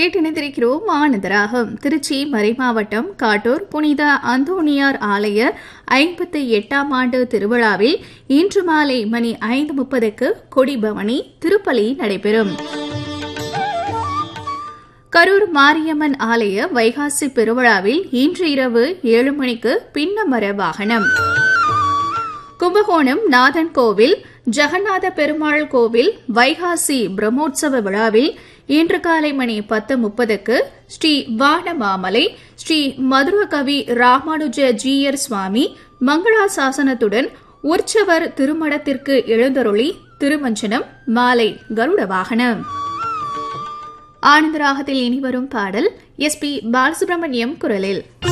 கேட்டிணைந்திருக்கிறோம் ஆனந்தராகம் திருச்சி மறைமாவட்டம் காட்டூர் புனித அந்தோணியார் ஆலய ஐம்பத்தி எட்டாம் ஆண்டு திருவிழாவில் இன்று மாலை மணி ஐந்து முப்பதுக்கு கொடிபவனி திருப்பலி நடைபெறும் கரூர் மாரியம்மன் ஆலய வைகாசி பெருவிழாவில் இன்று இரவு ஏழு மணிக்கு பின்னமர வாகனம் கும்பகோணம் நாதன் கோவில் ஜெகநாத பெருமாள் கோவில் வைகாசி பிரம்மோற்சவ விழாவில் இன்று காலை மணி பத்து முப்பதுக்கு ஸ்ரீ வானமாமலை ஸ்ரீ மதுரகவி ராமானுஜ ஜீயர் சுவாமி மங்களாசாசனத்துடன் உற்சவர் திருமணத்திற்கு எழுந்தருளி திருமஞ்சனம் மாலை கருட வாகனம் ஆனந்தராகத்தில் இனிவரும் பாடல் எஸ் பி பாலசுப்ரமணியம் குரலில்